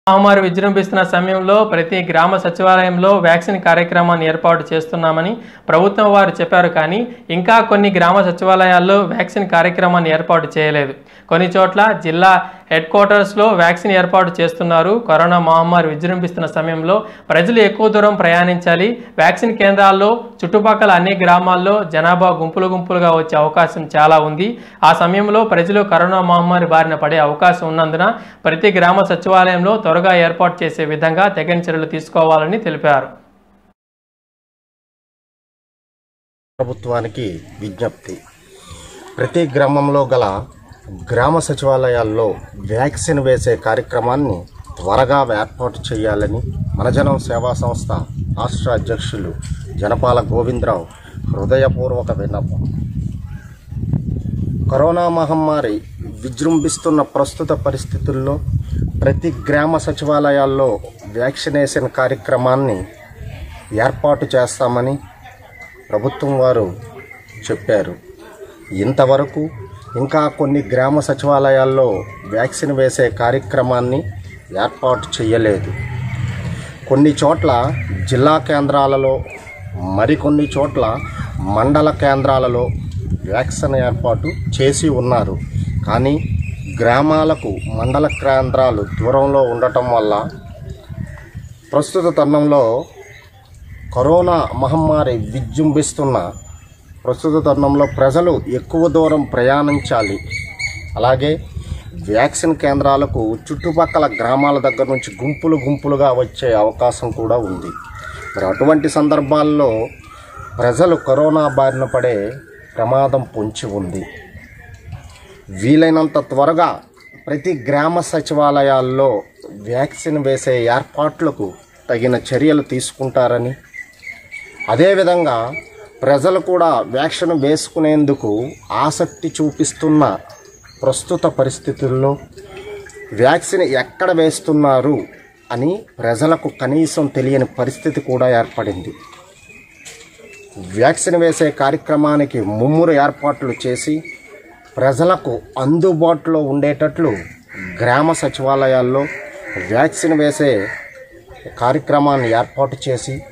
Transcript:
మహమ్మారి విజృంభిస్తున్న సమయంలో ప్రతి గ్రామ సచివాలయంలో వ్యాక్సిన్ కార్యక్రమాన్ని ఏర్పాటు చేస్తున్నామని ప్రభుత్వం వారు చెప్పారు కానీ ఇంకా కొన్ని గ్రామ సచివాలయాల్లో వ్యాక్సిన్ కార్యక్రమాన్ని ఏర్పాటు చేయలేదు కొన్ని చోట్ల జిల్లా హెడ్ క్వార్టర్స్లో వ్యాక్సిన్ ఏర్పాటు చేస్తున్నారు కరోనా మహమ్మారి విజృంభిస్తున్న సమయంలో ప్రజలు ఎక్కువ దూరం ప్రయాణించాలి వ్యాక్సిన్ కేంద్రాల్లో చుట్టుపక్కల అన్ని గ్రామాల్లో జనాభా గుంపులు గుంపులుగా వచ్చే అవకాశం చాలా ఉంది ఆ సమయంలో ప్రజలు కరోనా మహమ్మారి బారిన పడే అవకాశం ఉన్నందున ప్రతి గ్రామ సచివాలయంలో త్వరగా ఏర్పాటు చేసే విధంగా తగిన చర్యలు తీసుకోవాలని తెలిపారు ప్రభుత్వానికి విజ్ఞప్తి ప్రతి గ్రామంలో గల గ్రామ సచివాలయాల్లో వ్యాక్సిన్ వేసే కార్యక్రమాన్ని త్వరగా ఏర్పాటు చేయాలని మనజనం సేవా సంస్థ రాష్ట్ర అధ్యక్షులు జనపాల గోవిందరావు హృదయపూర్వక విన్నపం కరోనా మహమ్మారి విజృంభిస్తున్న ప్రస్తుత పరిస్థితుల్లో ప్రతి గ్రామ సచివాలయాల్లో వ్యాక్సినేషన్ కార్యక్రమాన్ని ఏర్పాటు చేస్తామని ప్రభుత్వం వారు చెప్పారు ఇంతవరకు ఇంకా కొన్ని గ్రామ సచివాలయాల్లో వ్యాక్సిన్ వేసే కార్యక్రమాన్ని ఏర్పాటు చేయలేదు కొన్ని చోట్ల జిల్లా కేంద్రాలలో మరికొన్ని చోట్ల మండల కేంద్రాలలో వ్యాక్సిన్ ఏర్పాటు చేసి ఉన్నారు కానీ గ్రామాలకు మండల కేంద్రాలు దూరంలో ఉండటం వల్ల ప్రస్తుత తరుణంలో కరోనా మహమ్మారి విజృంభిస్తున్న ప్రస్తుత తరుణంలో ప్రజలు ఎక్కువ దూరం ప్రయాణించాలి అలాగే వ్యాక్సిన్ కేంద్రాలకు చుట్టుపక్కల గ్రామాల దగ్గర నుంచి గుంపులు గుంపులుగా వచ్చే అవకాశం కూడా ఉంది మరి అటువంటి సందర్భాల్లో ప్రజలు కరోనా బారిన పడే ప్రమాదం పొంచి ఉంది వీలైనంత త్వరగా ప్రతి గ్రామ సచివాలయాల్లో వ్యాక్సిన్ వేసే ఏర్పాట్లకు తగిన చర్యలు తీసుకుంటారని అదేవిధంగా ప్రజలు కూడా వ్యాక్సిన్ వేసుకునేందుకు ఆసక్తి చూపిస్తున్న ప్రస్తుత పరిస్థితుల్లో వ్యాక్సిన్ ఎక్కడ వేస్తున్నారు అని ప్రజలకు కనీసం తెలియని పరిస్థితి కూడా ఏర్పడింది వ్యాక్సిన్ వేసే కార్యక్రమానికి ముమ్మురు ఏర్పాట్లు చేసి ప్రజలకు అందుబాటులో ఉండేటట్లు గ్రామ సచివాలయాల్లో వ్యాక్సిన్ వేసే కార్యక్రమాన్ని ఏర్పాటు చేసి